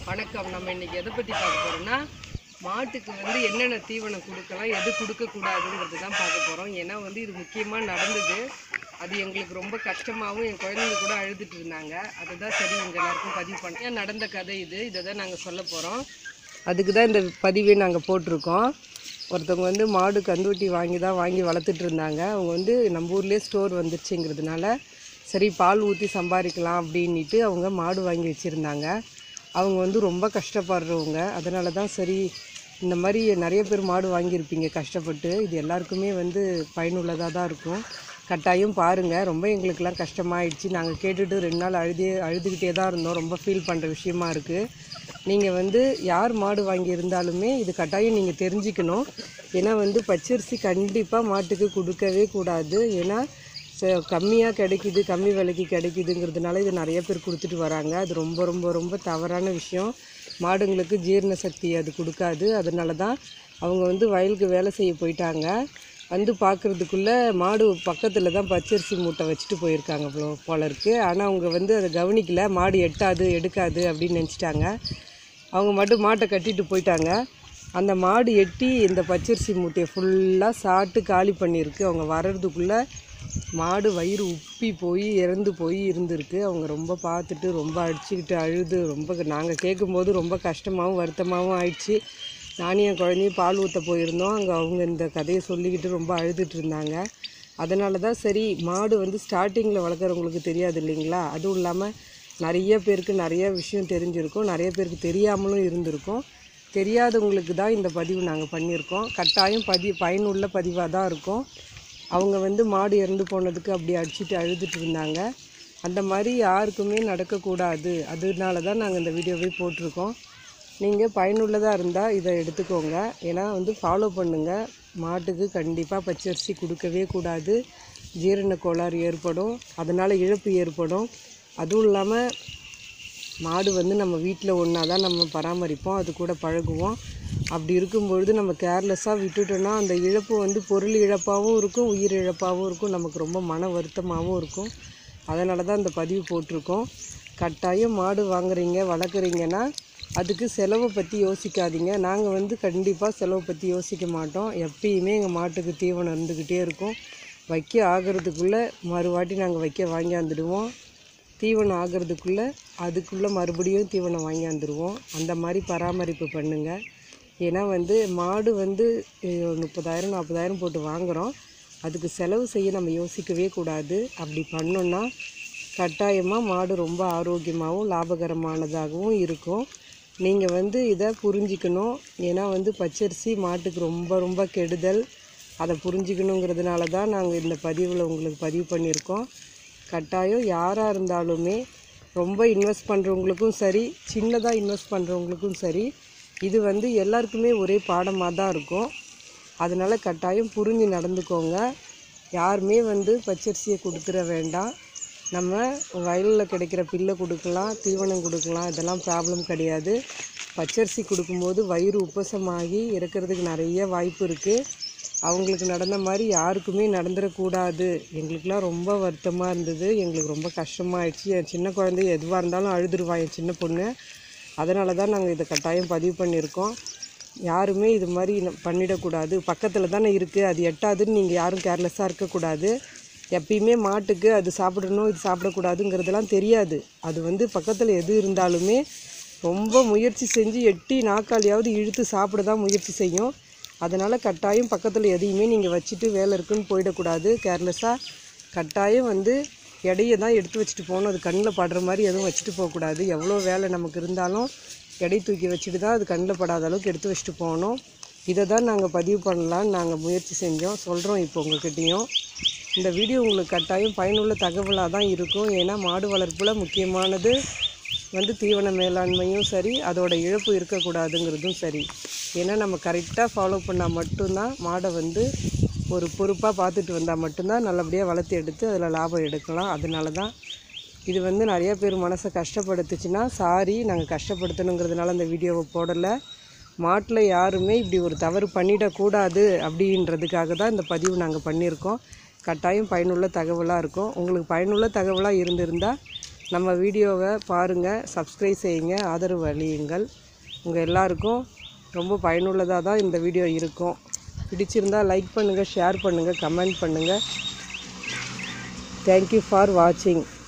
வணக்கம் நம்ம இன்னைக்கு எதை பற்றி பார்க்க போகிறோம்னா மாட்டுக்கு வந்து என்னென்ன தீவனம் கொடுக்கலாம் எது கொடுக்கக்கூடாதுங்கிறது தான் பார்க்க போகிறோம் ஏன்னா வந்து இது முக்கியமாக நடந்தது அது எங்களுக்கு ரொம்ப கஷ்டமாகவும் என் குழந்தைங்க கூட அழுதுட்டு இருந்தாங்க அதை தான் சரி உங்கள் எல்லாருக்கும் பதிவு பண்ண நடந்த கதை இது இதை தான் நாங்கள் சொல்ல போகிறோம் அதுக்கு தான் இந்த பதிவே நாங்கள் போட்டிருக்கோம் ஒருத்தவங்க வந்து மாடு கந்துவட்டி வாங்கி தான் வாங்கி வளர்த்துட்டு இருந்தாங்க அவங்க வந்து நம்ம ஊர்லேயே ஸ்டோர் வந்துருச்சுங்கிறதுனால சரி பால் ஊற்றி சம்பாதிக்கலாம் அப்படின்ட்டு அவங்க மாடு வாங்கி வச்சுருந்தாங்க அவங்க வந்து ரொம்ப கஷ்டப்படுறவங்க அதனால தான் சரி இந்த மாதிரி நிறைய பேர் மாடு வாங்கியிருப்பீங்க கஷ்டப்பட்டு இது எல்லாருக்குமே வந்து பயனுள்ளதாக தான் இருக்கும் கட்டாயம் பாருங்கள் ரொம்ப எங்களுக்கெல்லாம் கஷ்டமாயிடுச்சு நாங்கள் கேட்டுட்டு ரெண்டு நாள் அழுதே அழுதுகிட்டே தான் இருந்தோம் ரொம்ப ஃபீல் பண்ணுற விஷயமா இருக்குது நீங்கள் வந்து யார் மாடு வாங்கி இருந்தாலுமே இது கட்டாயம் நீங்கள் தெரிஞ்சுக்கணும் ஏன்னா வந்து பச்சரிசி கண்டிப்பாக மாட்டுக்கு கொடுக்கவே கூடாது ஏன்னா கம்மியாக கிடைக்குது கம்மி விலைக்கு கிடைக்குதுங்கிறதுனால இது நிறைய பேர் கொடுத்துட்டு வராங்க அது ரொம்ப ரொம்ப ரொம்ப தவறான விஷயம் மாடுங்களுக்கு ஜீரண சக்தி அது கொடுக்காது அதனால தான் அவங்க வந்து வயலுக்கு வேலை செய்ய போயிட்டாங்க வந்து பார்க்குறதுக்குள்ளே மாடு பக்கத்தில் தான் பச்சரிசி மூட்டை வச்சுட்டு போயிருக்காங்க போல போல இருக்குது ஆனால் அவங்க வந்து அதை கவனிக்கல மாடு எட்டாது எடுக்காது அப்படின்னு நினச்சிட்டாங்க அவங்க மட்டும் மாட்டை கட்டிட்டு போயிட்டாங்க அந்த மாடு எட்டி இந்த பச்சரிசி மூட்டையை ஃபுல்லாக சாப்பிட்டு காலி பண்ணியிருக்கு அவங்க வர்றதுக்குள்ளே மாடு வயிறு உப்பி போய் இறந்து போய் இருந்திருக்கு அவங்க ரொம்ப பார்த்துட்டு ரொம்ப அடிச்சுக்கிட்டு அழுது ரொம்ப நாங்கள் கேட்கும்போது ரொம்ப கஷ்டமாகவும் வருத்தமாகவும் ஆயிடுச்சு நானும் என் குழந்தையும் பால் ஊற்ற போயிருந்தோம் அங்கே அவங்க இந்த கதையை சொல்லிக்கிட்டு ரொம்ப அழுதுட்டு இருந்தாங்க அதனால தான் சரி மாடு வந்து ஸ்டார்டிங்கில் வளர்க்குறவங்களுக்கு தெரியாது இல்லைங்களா அதுவும் இல்லாமல் நிறைய பேருக்கு நிறைய விஷயம் தெரிஞ்சிருக்கும் நிறைய பேருக்கு தெரியாமலும் இருந்திருக்கும் தெரியாதவங்களுக்கு தான் இந்த பதிவு நாங்கள் பண்ணியிருக்கோம் கட்டாயம் பதி பயனுள்ள பதிவாக தான் இருக்கும் அவங்க வந்து மாடு இறந்து போனதுக்கு அப்படி அடிச்சுட்டு அழுதுட்டு இருந்தாங்க அந்த மாதிரி யாருக்குமே நடக்கக்கூடாது அதனால தான் நாங்கள் இந்த வீடியோவே போட்டிருக்கோம் நீங்கள் பயனுள்ளதாக இருந்தால் இதை எடுத்துக்கோங்க ஏன்னா வந்து ஃபாலோ பண்ணுங்கள் மாட்டுக்கு கண்டிப்பாக பச்சரிசி கொடுக்கவே கூடாது ஜீரண கோளாறு ஏற்படும் அதனால் இழப்பு ஏற்படும் அதுவும் இல்லாமல் மாடு வந்து நம்ம வீட்டில் ஒன்றா தான் நம்ம பராமரிப்போம் அது கூட பழகுவோம் அப்படி இருக்கும்பொழுது நம்ம கேர்லெஸ்ஸாக விட்டுட்டோன்னா அந்த இழப்பு வந்து பொருள் இழப்பாகவும் இருக்கும் உயிர் இழப்பாகவும் இருக்கும் நமக்கு ரொம்ப மன வருத்தமாகவும் இருக்கும் அதனால தான் இந்த பதிவு போட்டிருக்கோம் கட்டாயம் மாடு வாங்குறீங்க வளர்க்குறீங்கன்னா அதுக்கு செலவை பற்றி யோசிக்காதீங்க நாங்கள் வந்து கண்டிப்பாக செலவை பற்றி யோசிக்க மாட்டோம் எப்பயுமே எங்கள் மாட்டுக்கு தீவனம் இருந்துக்கிட்டே இருக்கும் வைக்க ஆகிறதுக்குள்ளே மறுவாட்டி நாங்கள் வைக்க வாங்கியாந்துடுவோம் தீவனம் ஆகிறதுக்குள்ளே அதுக்குள்ளே மறுபடியும் தீவனம் வாங்கியாந்துருவோம் அந்த மாதிரி பராமரிப்பு பண்ணுங்கள் ஏன்னா வந்து மாடு வந்து அஹ், முப்பதாயிரம் நாற்பதாயிரம் போட்டு வாங்குகிறோம் அதுக்கு செலவு செய்ய நம்ம யோசிக்கவே கூடாது அப்படி பண்ணோன்னா கட்டாயமாக மாடு ரொம்ப ஆரோக்கியமாகவும் லாபகரமானதாகவும் இருக்கும் நீங்கள் வந்து இதை புரிஞ்சிக்கணும் ஏன்னா வந்து பச்சரிசி மாட்டுக்கு ரொம்ப ரொம்ப கெடுதல் அதை புரிஞ்சிக்கணுங்கிறதுனால தான் நாங்கள் இந்த பதிவில் உங்களுக்கு பதிவு பண்ணியிருக்கோம் கட்டாயம் யாராக இருந்தாலுமே ரொம்ப இன்வெஸ்ட் பண்ணுறவங்களுக்கும் சரி சின்னதாக இன்வெஸ்ட் பண்ணுறவங்களுக்கும் சரி இது வந்து எல்லாருக்குமே ஒரே பாடமாக தான் இருக்கும் அதனால் கட்டாயம் புரிஞ்சு நடந்துக்கோங்க யாருமே வந்து பச்சரிசியை கொடுத்துட வேண்டாம் நம்ம வயலில் கிடைக்கிற பில்லை கொடுக்கலாம் தீவனம் கொடுக்கலாம் இதெல்லாம் ப்ராப்ளம் கிடையாது பச்சரிசி கொடுக்கும்போது வயிறு உப்பசமாகி இறக்கிறதுக்கு நிறைய வாய்ப்பு இருக்குது அவங்களுக்கு நடந்த மாதிரி யாருக்குமே நடந்துடக்கூடாது எங்களுக்கெலாம் ரொம்ப வருத்தமாக இருந்தது எங்களுக்கு ரொம்ப கஷ்டமாயிடுச்சு என் சின்ன குழந்தை எதுவாக இருந்தாலும் அழுதுருவா என் சின்ன பொண்ணு அதனால தான் நாங்கள் இதை கட்டாயம் பதிவு பண்ணியிருக்கோம் யாருமே இது மாதிரி ந- பண்ணிடக்கூடாது பக்கத்தில் தானே இருக்குது அது எட்டாதுன்னு நீங்கள் யாரும் கேர்லெஸ்ஸாக இருக்கக்கூடாது எப்பயுமே மாட்டுக்கு அது சாப்பிடணும் இது சாப்பிடக்கூடாதுங்கிறதெல்லாம் தெரியாது அது வந்து பக்கத்தில் எது இருந்தாலுமே ரொம்ப முயற்சி செஞ்சு எட்டி நாக்காளியாவது இழுத்து சாப்பிட தான் முயற்சி செய்யும் அதனால் கட்டாயம் பக்கத்தில் எதையுமே நீங்கள் வச்சுட்டு வேலை இருக்குன்னு போயிடக்கூடாது கேர்லெஸ்ஸாக கட்டாயம் வந்து எடையை தான் எடுத்து வச்சுட்டு போகணும் அது கண்ணில் படுற மாதிரி எதுவும் வச்சுட்டு போகக்கூடாது எவ்வளோ வேலை நமக்கு இருந்தாலும் எடை தூக்கி வச்சுட்டு தான் அது கண்ணில் படாத அளவுக்கு எடுத்து வச்சுட்டு போகணும் இதை தான் நாங்கள் பதிவு பண்ணலான்னு நாங்கள் முயற்சி செஞ்சோம் சொல்கிறோம் இப்போ உங்ககிட்டயும் இந்த வீடியோ உங்களுக்கு கட்டாயம் பயனுள்ள தகவலாக தான் இருக்கும் ஏன்னா மாடு வளர்ப்பில் முக்கியமானது வந்து தீவன மேலாண்மையும் சரி அதோட இழப்பு இருக்கக்கூடாதுங்கிறதும் சரி ஏன்னா நம்ம கரெக்டாக ஃபாலோ பண்ணால் மட்டும்தான் மாடை வந்து ஒரு பொறுப்பாக பார்த்துட்டு வந்தால் மட்டும்தான் நல்லபடியாக வளர்த்து எடுத்து அதில் லாபம் எடுக்கலாம் அதனால தான் இது வந்து நிறைய பேர் மனசை கஷ்டப்படுத்துச்சுன்னா சாரி நாங்கள் கஷ்டப்படுத்தணுங்கிறதுனால அந்த வீடியோவை போடலை மாட்டில் யாருமே இப்படி ஒரு தவறு பண்ணிடக்கூடாது அப்படின்றதுக்காக தான் இந்த பதிவு நாங்கள் பண்ணியிருக்கோம் கட்டாயம் பயனுள்ள தகவலாக இருக்கும் உங்களுக்கு பயனுள்ள தகவலாக இருந்திருந்தால் நம்ம வீடியோவை பாருங்கள் சப்ஸ்கிரைப் செய்யுங்க ஆதரவு அளியுங்கள் உங்கள் எல்லாருக்கும் ரொம்ப பயனுள்ளதாக தான் இந்த வீடியோ இருக்கும் பிடிச்சிருந்தா லைக் பண்ணுங்கள் ஷேர் பண்ணுங்கள் கமெண்ட் பண்ணுங்கள் தேங்க்யூ ஃபார் வாட்சிங்